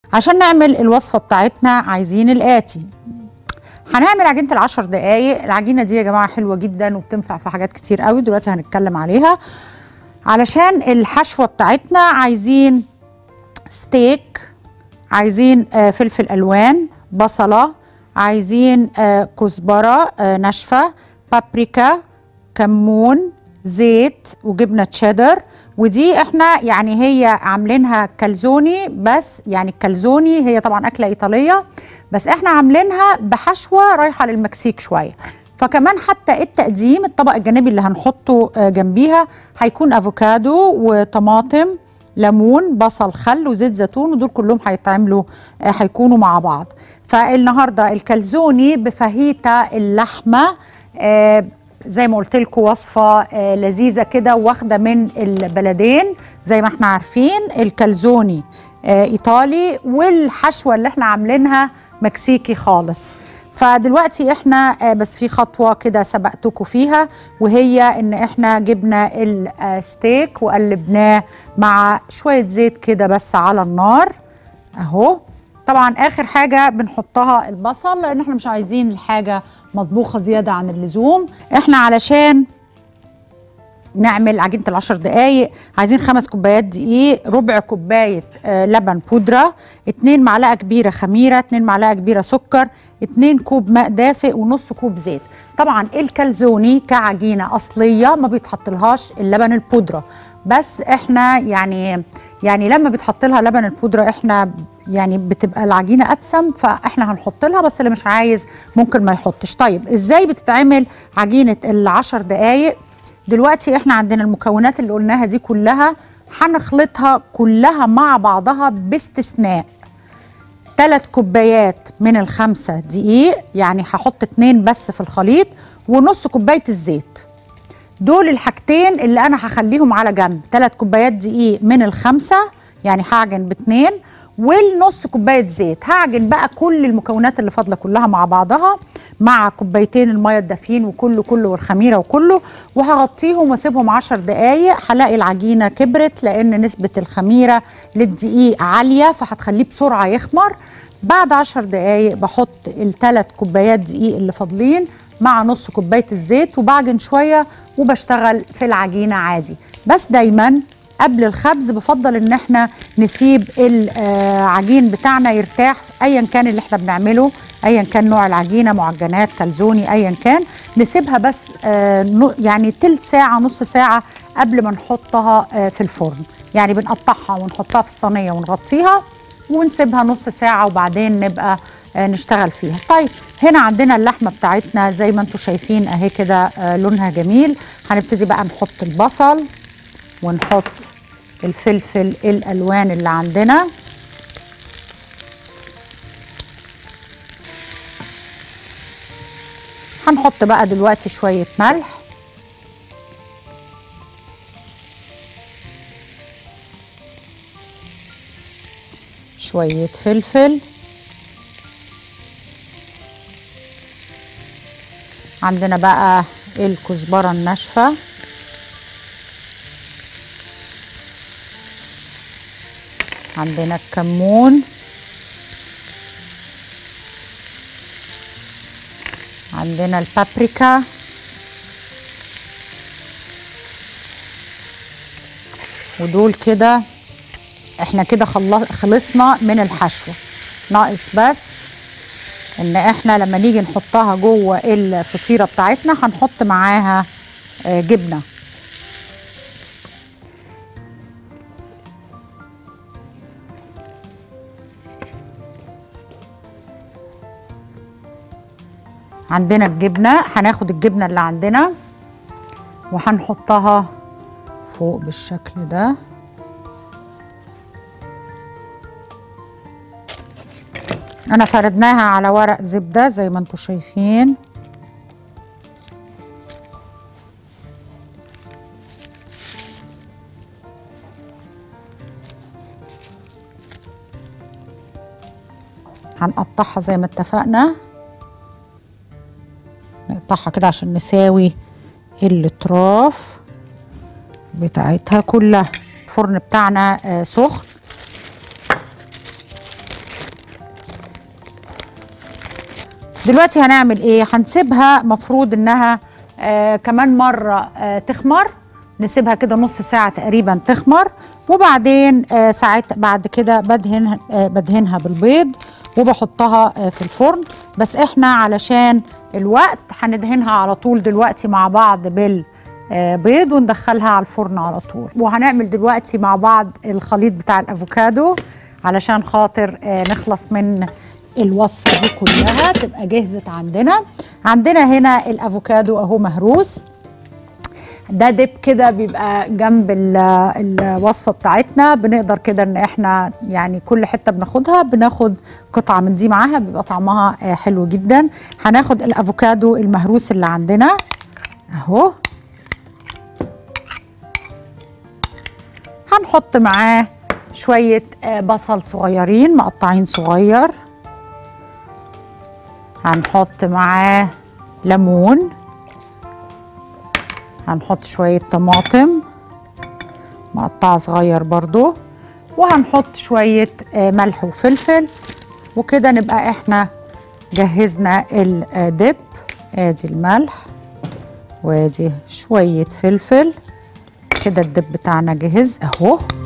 عشان نعمل الوصفه بتاعتنا عايزين الاتي هنعمل عجينه العشر دقايق العجينه دي يا جماعه حلوه جدا وبتنفع في حاجات كتير قوي دلوقتي هنتكلم عليها علشان الحشوه بتاعتنا عايزين ستيك عايزين آه فلفل الوان بصله عايزين آه كزبره آه ناشفه بابريكا كمون زيت وجبنه تشيدر ودي احنا يعني هي عاملينها كالزوني بس يعني الكالزوني هي طبعا اكله ايطاليه بس احنا عاملينها بحشوه رايحه للمكسيك شويه فكمان حتى التقديم الطبق الجانبي اللي هنحطه جنبيها هيكون افوكادو وطماطم ليمون بصل خل وزيت زيتون ودول كلهم هيتعملوا هيكونوا مع بعض فالنهارده الكالزوني بفاهيتا اللحمه آه زي ما قلت لكم وصفه آه لذيذه كده واخده من البلدين زي ما احنا عارفين الكالزوني آه ايطالي والحشوه اللي احنا عاملينها مكسيكي خالص فدلوقتي احنا آه بس في خطوه كده سبقتكم فيها وهي ان احنا جبنا الستيك وقلبناه مع شويه زيت كده بس على النار اهو طبعا اخر حاجه بنحطها البصل لان احنا مش عايزين الحاجه مطبوخه زياده عن اللزوم احنا علشان نعمل عجينه العشر دقايق عايزين خمس كوبايات دقيق ربع كوبايه آه لبن بودره اتنين معلقه كبيره خميره اتنين معلقه كبيره سكر اتنين كوب ماء دافئ ونص كوب زيت طبعا الكالزوني كعجينه اصليه ما بيتحط لهاش اللبن البودره بس احنا يعني يعني لما بيتحط لها لبن البودره احنا يعني بتبقى العجينه اتسم فاحنا هنحط لها بس اللي مش عايز ممكن ما يحطش طيب ازاي بتتعمل عجينه العشر دقايق دلوقتي احنا عندنا المكونات اللي قلناها دي كلها هنخلطها كلها مع بعضها باستثناء ثلاث كوبايات من الخمسة دقيق يعني هحط اتنين بس في الخليط ونص كوباية الزيت دول الحاجتين اللي انا هخليهم على جنب ثلاث كوبايات دقيق من الخمسة يعني هعجن باتنين والنص كوبايه زيت هعجن بقى كل المكونات اللي فاضله كلها مع بعضها مع كوبايتين الميه الدافيين وكله كله والخميره وكله وهغطيهم واسيبهم 10 دقائق هلاقي العجينه كبرت لان نسبه الخميره للدقيق عاليه فهتخليه بسرعه يخمر بعد 10 دقائق بحط الثلاث كوبايات دقيق اللي فاضلين مع نص كوبايه الزيت وبعجن شويه وبشتغل في العجينه عادي بس دايما قبل الخبز بفضل ان احنا نسيب العجين بتاعنا يرتاح ايا كان اللي احنا بنعمله ايا كان نوع العجينه معجنات كالزوني ايا كان نسيبها بس يعني تلت ساعه نص ساعه قبل ما نحطها في الفرن يعني بنقطعها ونحطها في الصينيه ونغطيها ونسيبها نص ساعه وبعدين نبقى نشتغل فيها طيب هنا عندنا اللحمه بتاعتنا زي ما انتم شايفين اهي كده لونها جميل هنبتدي بقى نحط البصل ونحط الفلفل الالوان اللي عندنا هنحط بقى دلوقتي شويه ملح شويه فلفل عندنا بقى الكزبره الناشفه عندنا الكمون عندنا البابريكا ودول كده احنا كده خلصنا من الحشوه ناقص بس ان احنا لما نيجي نحطها جوه الفطيره بتاعتنا هنحط معاها جبنه عندنا الجبنه هناخد الجبنه اللي عندنا وهنحطها فوق بالشكل ده انا فردناها على ورق زبده زي ما انتم شايفين هنقطعها زي ما اتفقنا نقطعها كده عشان نساوي الاطراف بتاعتها كلها الفرن بتاعنا آه سخن دلوقتي هنعمل ايه هنسيبها مفروض انها آه كمان مره آه تخمر نسيبها كده نص ساعه تقريبا تخمر وبعدين آه ساعات بعد كده بدهن آه بدهنها بالبيض وبحطها آه في الفرن بس احنا علشان الوقت هندهنها على طول دلوقتي مع بعض بال آه، بيض وندخلها على الفرن على طول وهنعمل دلوقتي مع بعض الخليط بتاع الافوكادو علشان خاطر آه، نخلص من الوصفه دي كلها تبقى جهزت عندنا عندنا هنا الافوكادو اهو مهروس ده دب كده بيبقى جنب ال- الوصفه بتاعتنا بنقدر كده ان احنا يعني كل حته بناخدها بناخد قطعه من دي معاها بيبقى طعمها آه، حلو جدا هناخد الافوكادو المهروس اللي عندنا اهو هنحط معاه شويه آه، بصل صغيرين مقطعين صغير هنحط معاه ليمون هنحط شوية طماطم مقطعة صغير برضو وهنحط شوية آه، ملح وفلفل وكده نبقى احنا جهزنا الدب ادي الملح وادي شوية فلفل كده الدب بتاعنا جهز اهو